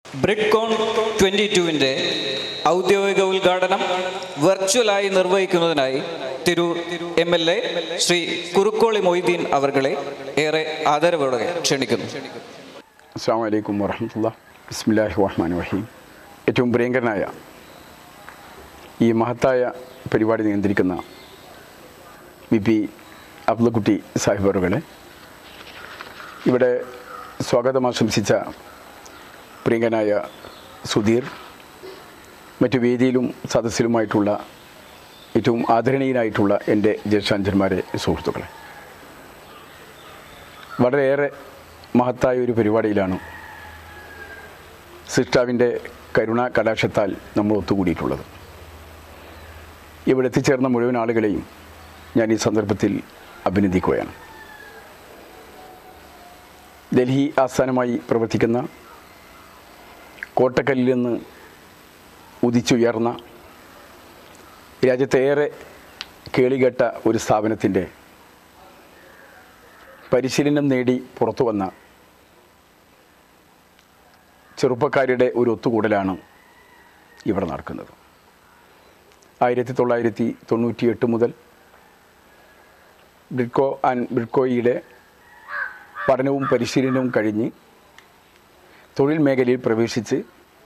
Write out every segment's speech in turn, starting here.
ബ്രിഡ്കോൺ twenty ടുവിൻ്റെ ഔദ്യോഗിക ഉദ്ഘാടനം വെർച്വലായി നിർവഹിക്കുന്നതിനായി Tirur M L A Shri Kurukkoli Moideen അവർകളെ ഏറെ ആദരവോടെ ക്ഷണിക്കുന്നു അസ്സാം വലൈക്കും വറഹമത്തുള്ള ബിസ്മില്ലാഹി റഹ്മാൻ റഹീം ഏറ്റവും പ്രിയങ്കരനായ ഈ മഹത്തായ പരിപാടി നിയന്ത്രിക്കുന്ന വി പി അബ്ദുക്കുട്ടി സാഹിബറുകളെ ഇവിടെ സ്വാഗതം ആശംസിച്ച പ്രിയങ്കനായ സുധീർ മറ്റു വേദിയിലും സദസ്സിലുമായിട്ടുള്ള ഏറ്റവും ആദരണീയനായിട്ടുള്ള എൻ്റെ ജ്യേഷ്ഠാഞ്ചന്മാരെ സുഹൃത്തുക്കളെ വളരെയേറെ മഹത്തായ ഒരു പരിപാടിയിലാണ് സിസ്റ്റാവിൻ്റെ കരുണ കടാക്ഷത്താൽ നമ്മൾ ഒത്തുകൂടിയിട്ടുള്ളത് ഇവിടെ എത്തിച്ചേർന്ന മുഴുവൻ ആളുകളെയും ഞാൻ ഈ സന്ദർഭത്തിൽ അഭിനന്ദിക്കുകയാണ് ഡൽഹി ആസ്ഥാനമായി പ്രവർത്തിക്കുന്ന കോട്ടക്കല്ലിൽ നിന്ന് ഉദിച്ചുയർന്ന രാജ്യത്തേറെ കേളികെട്ട ഒരു സ്ഥാപനത്തിൻ്റെ പരിശീലനം നേടി പുറത്തു വന്ന ചെറുപ്പക്കാരുടെ ഒരു ഒത്തുകൂടലാണ് ഇവിടെ നടക്കുന്നത് ആയിരത്തി തൊള്ളായിരത്തി തൊണ്ണൂറ്റി എട്ട് മുതൽ ബ്രിഡ്കോ ആൻഡ് ബ്രിഡ്കോയുടെ പഠനവും പരിശീലനവും കഴിഞ്ഞ് തൊഴിൽ മേഖലയിൽ പ്രവേശിച്ച്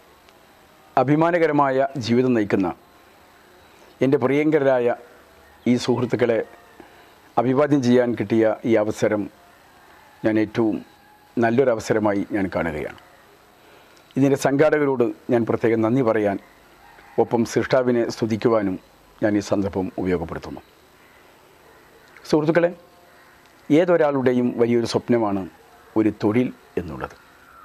അഭിമാനകരമായ ജീവിതം നയിക്കുന്ന എൻ്റെ പ്രിയങ്കരായ ഈ സുഹൃത്തുക്കളെ അഭിവാദ്യം ചെയ്യാൻ കിട്ടിയ ഈ അവസരം ഞാൻ ഏറ്റവും നല്ലൊരു അവസരമായി ഞാൻ കാണുകയാണ് ഇതിൻ്റെ സംഘാടകരോട് ഞാൻ പ്രത്യേകം നന്ദി പറയാൻ ഒപ്പം സൃഷ്ടാവിനെ സ്തുതിക്കുവാനും ഞാൻ ഈ സന്ദർഭം ഉപയോഗപ്പെടുത്തുന്നു സുഹൃത്തുക്കളെ ഏതൊരാളുടെയും വലിയൊരു സ്വപ്നമാണ് ഒരു തൊഴിൽ എന്നുള്ളത്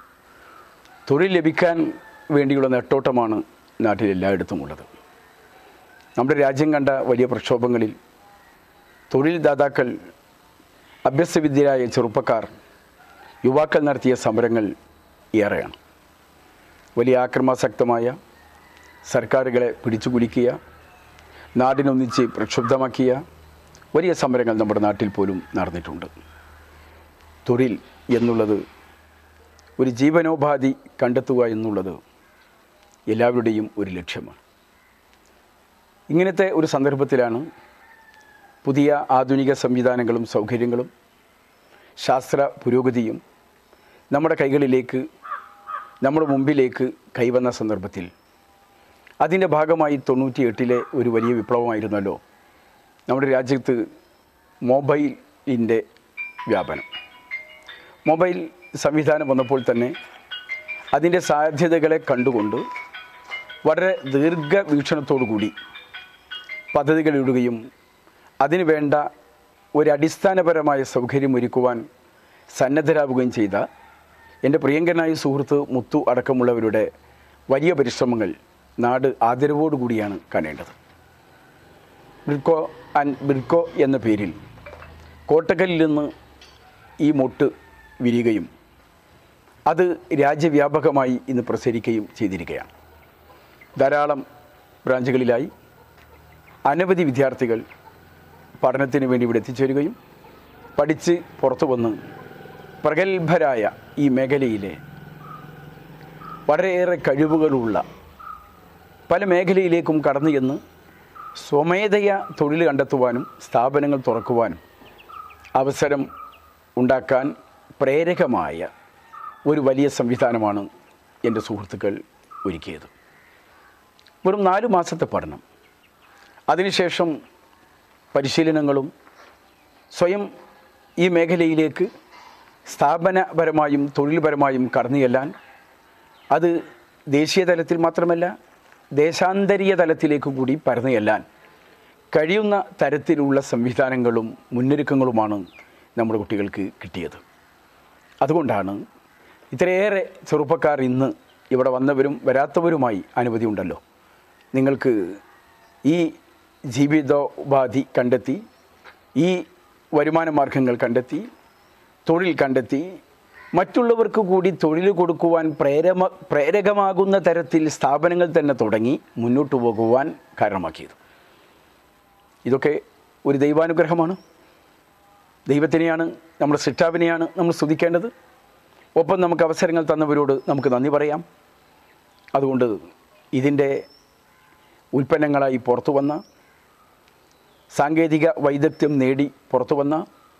തൊഴിൽ ലഭിക്കാൻ വേണ്ടിയുള്ള നെട്ടോട്ടമാണ് നാട്ടിൽ എല്ലായിടത്തും ഉള്ളത് നമ്മുടെ രാജ്യം കണ്ട വലിയ പ്രക്ഷോഭങ്ങളിൽ തൊഴിൽ ദാതാക്കൾ അഭ്യസ്തവിദ്യരായ ചെറുപ്പക്കാർ യുവാക്കൾ നടത്തിയ സമരങ്ങൾ ഏറെയാണ് വലിയ ആക്രമാസക്തമായ സർക്കാരുകളെ പിടിച്ചുകുലുക്കിയ നാടിനൊന്നിച്ച് പ്രക്ഷുബ്ധമാക്കിയ വലിയ സമരങ്ങൾ നമ്മുടെ നാട്ടിൽ പോലും നടന്നിട്ടുണ്ട് തൊഴിൽ എന്നുള്ളത് ഒരു ജീവനോപാധി കണ്ടെത്തുക എന്നുള്ളത് എല്ലാവരുടെയും ഒരു ലക്ഷ്യമാണ് ഇങ്ങനത്തെ ഒരു സന്ദർഭത്തിലാണ് പുതിയ ആധുനിക സംവിധാനങ്ങളും സൗകര്യങ്ങളും ശാസ്ത്ര പുരോഗതിയും നമ്മുടെ കൈകളിലേക്ക് നമ്മുടെ മുമ്പിലേക്ക് കൈവന്ന സന്ദർഭത്തിൽ അതിൻ്റെ ഭാഗമായി തൊണ്ണൂറ്റി എട്ടിലെ ഒരു വലിയ വിപ്ലവമായിരുന്നല്ലോ നമ്മുടെ രാജ്യത്ത് മൊബൈലിൻ്റെ വ്യാപനം മൊബൈൽ സംവിധാനം വന്നപ്പോൾ തന്നെ അതിൻ്റെ സാധ്യതകളെ കണ്ടുകൊണ്ട് വളരെ ദീർഘവീക്ഷണത്തോടു കൂടി പദ്ധതികൾ ഇടുകയും അതിനു വേണ്ട ഒരു അടിസ്ഥാനപരമായ സൗകര്യം ഒരുക്കുവാൻ സന്നദ്ധരാവുകയും ചെയ്ത എൻ്റെ പ്രിയങ്കരനായ സുഹൃത്ത് മുത്തു അടക്കമുള്ളവരുടെ വലിയ പരിശ്രമങ്ങൾ നാട് ആദരവോടുകൂടിയാണ് കാണേണ്ടത് ബ്രിഡ്കോ ആൻഡ് ബ്രിഡ്കോ എന്ന പേരിൽ കോട്ടക്കലിൽ നിന്ന് ഈ മൊട്ട് വിരിയുകയും അത് രാജ്യവ്യാപകമായി ഇന്ന് പ്രസരിക്കുകയും ചെയ്തിരിക്കുകയാണ് ധാരാളം ബ്രാഞ്ചുകളിലായി അനവധി വിദ്യാർത്ഥികൾ പഠനത്തിന് വേണ്ടി ഇവിടെ എത്തിച്ചേരുകയും പഠിച്ച് പുറത്തു വന്ന് പ്രഗത്ഭരായ ഈ മേഖലയിലെ വളരെയേറെ കഴിവുകളുള്ള പല മേഖലയിലേക്കും കടന്നു ചെന്ന് സ്വമേധയ തൊഴിൽ കണ്ടെത്തുവാനും സ്ഥാപനങ്ങൾ തുറക്കുവാനും അവസരം ഉണ്ടാക്കാൻ പ്രേരകമായ ഒരു വലിയ സംവിധാനമാണ് എൻ്റെ സുഹൃത്തുക്കൾ ഒരുക്കിയത് വെറും നാല് മാസത്തെ പഠനം അതിനുശേഷം പരിശീലനങ്ങളും സ്വയം ഈ മേഖലയിലേക്ക് സ്ഥാപനപരമായും തൊഴിൽപരമായും കടന്നു ചെല്ലാൻ അത് ദേശീയ തലത്തിൽ മാത്രമല്ല ദേശാന്തരീയ തലത്തിലേക്ക് കൂടി പരന്നു ചെല്ലാൻ കഴിയുന്ന തരത്തിലുള്ള സംവിധാനങ്ങളും മുന്നൊരുക്കങ്ങളുമാണ് നമ്മുടെ കുട്ടികൾക്ക് കിട്ടിയത് അതുകൊണ്ടാണ് ഇത്രയേറെ ചെറുപ്പക്കാർ ഇന്ന് ഇവിടെ വന്നവരും വരാത്തവരുമായി അനവധി ഉണ്ടല്ലോ നിങ്ങൾക്ക് ഈ ജീവിതോപാധി കണ്ടെത്തി ഈ വരുമാന മാർഗങ്ങൾ കണ്ടെത്തി തൊഴിൽ കണ്ടെത്തി മറ്റുള്ളവർക്ക് കൂടി തൊഴിൽ കൊടുക്കുവാൻ പ്രേരമ പ്രേരകമാകുന്ന തരത്തിൽ സ്ഥാപനങ്ങൾ തന്നെ തുടങ്ങി മുന്നോട്ട് പോകുവാൻ കാരണമാക്കിയത് ഇതൊക്കെ ഒരു ദൈവാനുഗ്രഹമാണ് ദൈവത്തിനെയാണ് നമ്മുടെ സിറ്റാവിനെയാണ് നമ്മൾ സ്തുതിക്കേണ്ടത് ഒപ്പം നമുക്ക് അവസരങ്ങൾ തന്നവരോട് നമുക്ക് നന്ദി പറയാം അതുകൊണ്ട് ഇതിൻ്റെ ഉൽപ്പന്നങ്ങളായി പുറത്തു വന്ന സാങ്കേതിക വൈദഗ്ധ്യം നേടി പുറത്തു വന്ന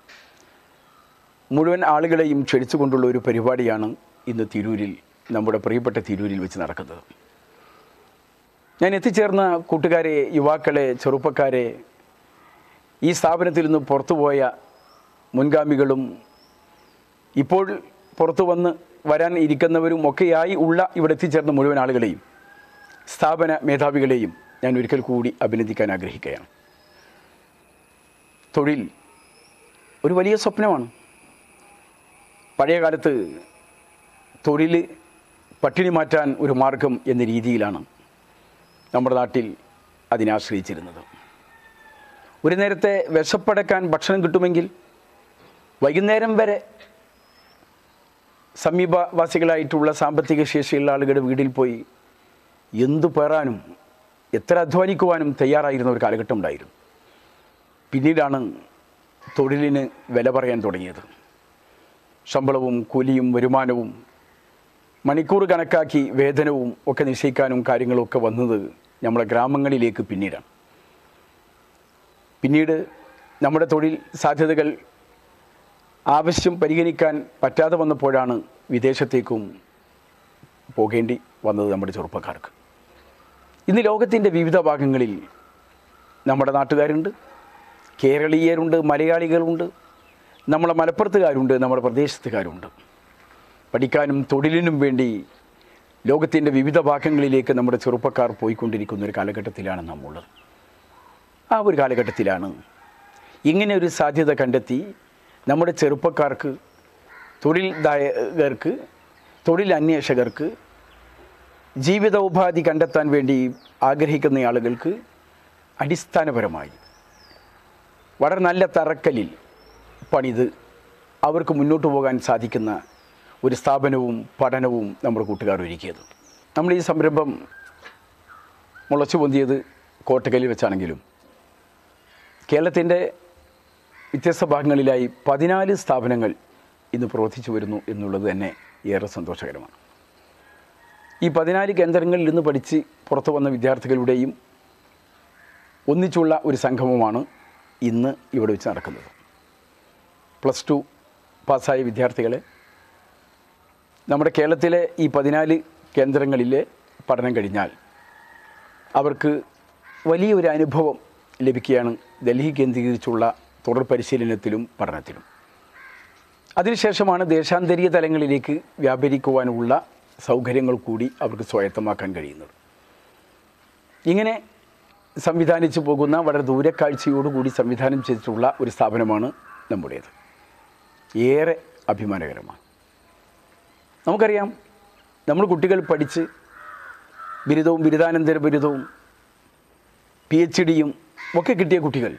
മുഴുവൻ ആളുകളെയും ക്ഷണിച്ചുകൊണ്ടുള്ള ഒരു പരിപാടിയാണ് ഇന്ന് തിരൂരിൽ നമ്മുടെ പ്രിയപ്പെട്ട തിരൂരിൽ വെച്ച് നടക്കുന്നത് ഞാൻ എത്തിച്ചേർന്ന കൂട്ടുകാരെ യുവാക്കളെ ചെറുപ്പക്കാരെ ഈ സ്ഥാപനത്തിൽ നിന്ന് പുറത്തുപോയ മുൻഗാമികളും ഇപ്പോൾ പുറത്തു വന്ന് വരാൻ ഇരിക്കുന്നവരും ഒക്കെയായി ഉള്ള ഇവിടെ എത്തിച്ചേർന്ന മുഴുവൻ ആളുകളെയും സ്ഥാപന മേധാവികളെയും ഞാൻ ഒരിക്കൽ കൂടി അഭിനന്ദിക്കാൻ ആഗ്രഹിക്കുകയാണ് തൊഴിൽ ഒരു വലിയ സ്വപ്നമാണ് പഴയ കാലത്ത് തൊഴിൽ പട്ടിണി മാറ്റാൻ ഒരു മാർഗം എന്ന രീതിയിലാണ് നമ്മുടെ നാട്ടിൽ അതിനെ ആശ്രയിച്ചിരുന്നത് ഒരു നേരത്തെ വിശപ്പടക്കാൻ ഭക്ഷണം കിട്ടുമെങ്കിൽ വൈകുന്നേരം വരെ സമീപവാസികളായിട്ടുള്ള സാമ്പത്തിക ശേഷിയുള്ള ആളുകളുടെ വീട്ടിൽ പോയി എന്തു പേറാനും എത്ര അധ്വാനിക്കുവാനും തയ്യാറായിരുന്ന ഒരു കാലഘട്ടം ഉണ്ടായിരുന്നു പിന്നീടാണ് തൊഴിലിന് വില പറയാൻ തുടങ്ങിയത് ശമ്പളവും കൂലിയും വരുമാനവും മണിക്കൂർ കണക്കാക്കി വേതനവും ഒക്കെ നിശ്ചയിക്കാനും കാര്യങ്ങളൊക്കെ വന്നത് നമ്മുടെ ഗ്രാമങ്ങളിലേക്ക് പിന്നീടാണ് പിന്നീട് നമ്മുടെ തൊഴിൽ സാധ്യതകൾ ആവശ്യം പരിഗണിക്കാൻ പറ്റാതെ വന്നപ്പോഴാണ് വിദേശത്തേക്കും പോകേണ്ടി വന്നത് നമ്മുടെ ചെറുപ്പക്കാർക്ക് ഇന്ന് ലോകത്തിൻ്റെ വിവിധ ഭാഗങ്ങളിൽ നമ്മുടെ നാട്ടുകാരുണ്ട് കേരളീയരുണ്ട് മലയാളികളുണ്ട് നമ്മളെ മലപ്പുറത്തുകാരുണ്ട് നമ്മുടെ പ്രദേശത്തുകാരുണ്ട് പഠിക്കാനും തൊഴിലിനും വേണ്ടി ലോകത്തിൻ്റെ വിവിധ ഭാഗങ്ങളിലേക്ക് നമ്മുടെ ചെറുപ്പക്കാർ പോയിക്കൊണ്ടിരിക്കുന്ന ഒരു കാലഘട്ടത്തിലാണ് നമ്മളുള്ളത് ആ ഒരു കാലഘട്ടത്തിലാണ് ഇങ്ങനെ ഒരു സാധ്യത കണ്ടെത്തി നമ്മുടെ ചെറുപ്പക്കാർക്ക് തൊഴിൽദായകർക്ക് തൊഴിൽ അന്വേഷകർക്ക് ജീവിതോപാധി കണ്ടെത്താൻ വേണ്ടി ആഗ്രഹിക്കുന്ന ആളുകൾക്ക് അടിസ്ഥാനപരമായി വളരെ നല്ല തറക്കല്ലിൽ പണിത് അവർക്ക് മുന്നോട്ട് പോകാൻ സാധിക്കുന്ന ഒരു സ്ഥാപനവും പഠനവും നമ്മുടെ കൂട്ടുകാർ ഒരുക്കിയത് നമ്മൾ ഈ സംരംഭം മുളച്ചു പൊന്തിയത് കോട്ടക്കലിൽ വെച്ചാണെങ്കിലും കേരളത്തിൻ്റെ വ്യത്യസ്ത ഭാഗങ്ങളിലായി പതിനാല് സ്ഥാപനങ്ങൾ ഇന്ന് പ്രവർത്തിച്ചു വരുന്നു എന്നുള്ളത് തന്നെ ഏറെ സന്തോഷകരമാണ് ഈ പതിനാല് കേന്ദ്രങ്ങളിൽ നിന്ന് പഠിച്ച് പുറത്തു വന്ന വിദ്യാർത്ഥികളുടെയും ഒന്നിച്ചുള്ള ഒരു സംഗമമാണ് ഇന്ന് ഇവിടെ വെച്ച് നടക്കുന്നത് പ്ലസ് ടു പാസ്സായ വിദ്യാർത്ഥികളെ നമ്മുടെ കേരളത്തിലെ ഈ പതിനാല് കേന്ദ്രങ്ങളിലെ പഠനം കഴിഞ്ഞാൽ അവർക്ക് വലിയൊരു അനുഭവം ലഭിക്കുകയാണ് ഡൽഹി കേന്ദ്രീകരിച്ചുള്ള തുടർ പരിശീലനത്തിലും പഠനത്തിലും അതിനുശേഷമാണ് ദേശാന്തരീയ തലങ്ങളിലേക്ക് വ്യാപരിക്കുവാനുള്ള സൗകര്യങ്ങൾ കൂടി അവർക്ക് സ്വായത്തമാക്കാൻ കഴിയുന്നത് ഇങ്ങനെ സംവിധാനിച്ചു പോകുന്ന വളരെ ദൂരക്കാഴ്ചയോടുകൂടി സംവിധാനം ചെയ്തിട്ടുള്ള ഒരു സ്ഥാപനമാണ് നമ്മുടേത് ഏറെ അഭിമാനകരമാണ് നമുക്കറിയാം നമ്മൾ കുട്ടികൾ പഠിച്ച് ബിരുദവും ബിരുദാനന്തര ബിരുദവും പി എച്ച് ഡിയും ഒക്കെ കിട്ടിയ കുട്ടികൾ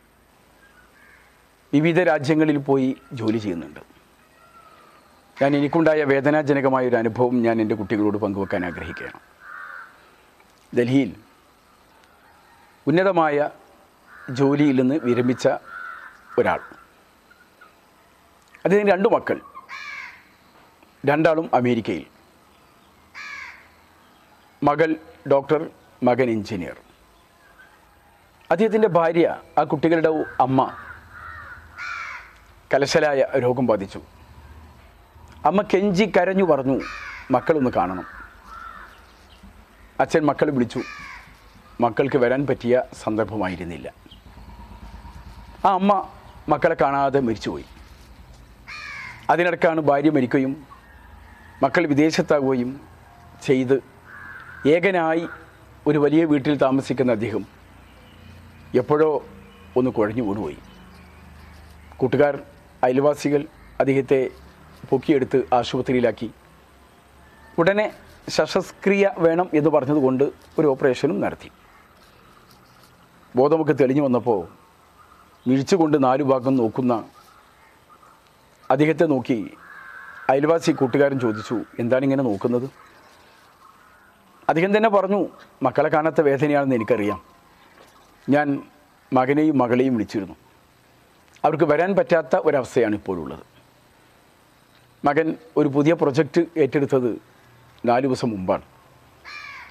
വിവിധ രാജ്യങ്ങളിൽ പോയി ജോലി ചെയ്യുന്നുണ്ട് ഞാൻ എനിക്കുണ്ടായ വേദനാജനകമായ ഒരു അനുഭവം ഞാൻ എൻ്റെ കുട്ടികളോട് പങ്കുവെക്കാൻ ആഗ്രഹിക്കുകയാണ് ഡൽഹിയിൽ ഉന്നതമായ ജോലിയിൽ നിന്ന് വിരമിച്ച ഒരാൾ അദ്ദേഹത്തിന് രണ്ട് മക്കൾ രണ്ടാളും അമേരിക്കയിൽ മകൾ ഡോക്ടർ മകൻ എഞ്ചിനീയർ അദ്ദേഹത്തിൻ്റെ ഭാര്യ ആ കുട്ടികളുടെ അമ്മ കലശലായ രോഗം ബാധിച്ചു അമ്മ കെഞ്ചി കരഞ്ഞു പറഞ്ഞു മക്കളൊന്ന് കാണണം അച്ഛൻ മക്കളെ വിളിച്ചു മക്കൾക്ക് വരാൻ പറ്റിയ സന്ദർഭമായിരുന്നില്ല ആ അമ്മ മക്കളെ കാണാതെ മരിച്ചുപോയി അതിനിടക്കാണ് ഭാര്യ മരിക്കുകയും മക്കൾ വിദേശത്താവുകയും ചെയ്ത് ഏകനായി ഒരു വലിയ വീട്ടിൽ താമസിക്കുന്ന അദ്ദേഹം എപ്പോഴോ ഒന്ന് കുഴഞ്ഞു വീണുപോയി കൂട്ടുകാർ അയൽവാസികൾ അദ്ദേഹത്തെ പൊക്കിയെടുത്ത് ആശുപത്രിയിലാക്കി ഉടനെ ശസ്ത്രക്രിയ വേണം എന്ന് പറഞ്ഞതുകൊണ്ട് ഒരു ഓപ്പറേഷനും നടത്തി ബോധമൊക്കെ തെളിഞ്ഞു വന്നപ്പോൾ മിഴിച്ചുകൊണ്ട് നാലു ഭാഗം നോക്കുന്ന അദ്ദേഹത്തെ നോക്കി അയൽവാസി കൂട്ടുകാരൻ ചോദിച്ചു എന്താണ് ഇങ്ങനെ നോക്കുന്നത് അദ്ദേഹം തന്നെ പറഞ്ഞു മക്കളെ കാണാത്ത വേദനയാണെന്ന് എനിക്കറിയാം ഞാൻ മകനെയും മകളെയും വിളിച്ചിരുന്നു അവർക്ക് വരാൻ പറ്റാത്ത ഒരവസ്ഥയാണ് ഇപ്പോഴുള്ളത് മകൻ ഒരു പുതിയ പ്രൊജക്റ്റ് ഏറ്റെടുത്തത് നാല് ദിവസം മുമ്പാണ്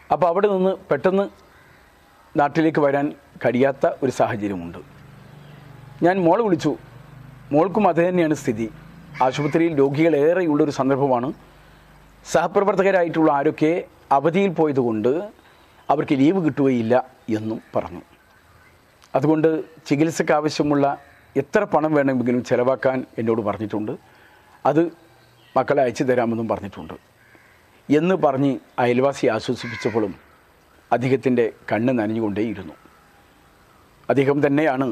അപ്പോൾ അവിടെ നിന്ന് പെട്ടെന്ന് നാട്ടിലേക്ക് വരാൻ കഴിയാത്ത ഒരു സാഹചര്യമുണ്ട് ഞാൻ മോളെ വിളിച്ചു മോൾക്കും അത് തന്നെയാണ് സ്ഥിതി ആശുപത്രിയിൽ രോഗികൾ ഏറെയുള്ളൊരു സന്ദർഭമാണ് സഹപ്രവർത്തകരായിട്ടുള്ള ആരൊക്കെ അവധിയിൽ പോയതുകൊണ്ട് അവർക്ക് ലീവ് കിട്ടുകയില്ല എന്നും പറഞ്ഞു അതുകൊണ്ട് ചികിത്സയ്ക്ക് ആവശ്യമുള്ള എത്ര പണം വേണമെങ്കിലും ചിലവാക്കാൻ എന്നോട് പറഞ്ഞിട്ടുണ്ട് അത് മക്കളെ അയച്ചു തരാമെന്നും പറഞ്ഞിട്ടുണ്ട് എന്ന് പറഞ്ഞ് അയൽവാസി ആശ്വസിപ്പിച്ചപ്പോഴും അദ്ദേഹത്തിൻ്റെ കണ്ണ് നനഞ്ഞുകൊണ്ടേയിരുന്നു അദ്ദേഹം തന്നെയാണ്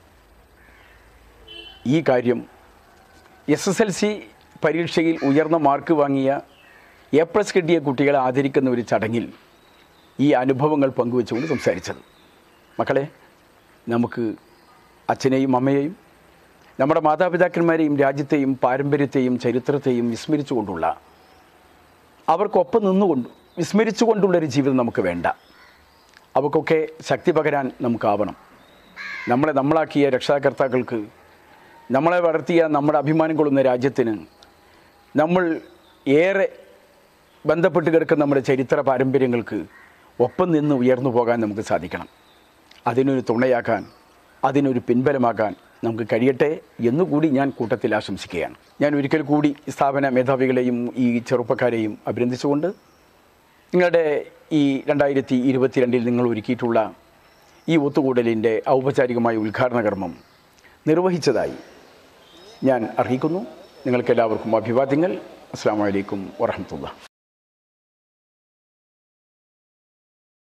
ഈ കാര്യം എസ് എസ് എൽ സി പരീക്ഷയിൽ ഉയർന്ന മാർക്ക് വാങ്ങിയ എ പ്ലസ് കിട്ടിയ കുട്ടികളെ ആദരിക്കുന്ന ഒരു ചടങ്ങിൽ ഈ അനുഭവങ്ങൾ പങ്കുവെച്ചുകൊണ്ട് സംസാരിച്ചത് മക്കളെ നമുക്ക് അച്ഛനെയും അമ്മയെയും നമ്മുടെ മാതാപിതാക്കന്മാരെയും രാജ്യത്തെയും പാരമ്പര്യത്തെയും ചരിത്രത്തെയും വിസ്മരിച്ചുകൊണ്ടുള്ള അവർക്കൊപ്പം നിന്നുകൊണ്ട് വിസ്മരിച്ചുകൊണ്ടുള്ളൊരു ജീവിതം നമുക്ക് വേണ്ട അവർക്കൊക്കെ ശക്തി പകരാൻ നമുക്കാവണം നമ്മളെ നമ്മളാക്കിയ രക്ഷാകർത്താക്കൾക്ക് നമ്മളെ വളർത്തിയ നമ്മുടെ അഭിമാനം കൊള്ളുന്ന രാജ്യത്തിന് നമ്മൾ ഏറെ ബന്ധപ്പെട്ട് കിടക്കുന്ന നമ്മുടെ ചരിത്ര പാരമ്പര്യങ്ങൾക്ക് ഒപ്പം നിന്ന് ഉയർന്നു പോകാൻ നമുക്ക് സാധിക്കണം അതിനൊരു തുണയാക്കാൻ അതിനൊരു പിൻബലമാക്കാൻ നമുക്ക് കഴിയട്ടെ എന്നുകൂടി ഞാൻ കൂട്ടത്തിൽ ആശംസിക്കുകയാണ് ഞാൻ ഒരിക്കൽ കൂടി ഈ സ്ഥാപന മേധാവികളെയും ഈ ചെറുപ്പക്കാരെയും അഭിനന്ദിച്ചുകൊണ്ട് നിങ്ങളുടെ ഈ രണ്ടായിരത്തി ഇരുപത്തിരണ്ടിൽ നിങ്ങൾ ഒരുക്കിയിട്ടുള്ള ഈ ഒത്തുകൂടലിൻ്റെ ഔപചാരികമായ ഉദ്ഘാടന കർമ്മം നിർവഹിച്ചതായി ഞാൻ അറിയിക്കുന്നു നിങ്ങൾക്കെല്ലാവർക്കും അഭിവാദ്യങ്ങൾ അസ്സാം വലൈക്കും വറഹമത്തുള്ള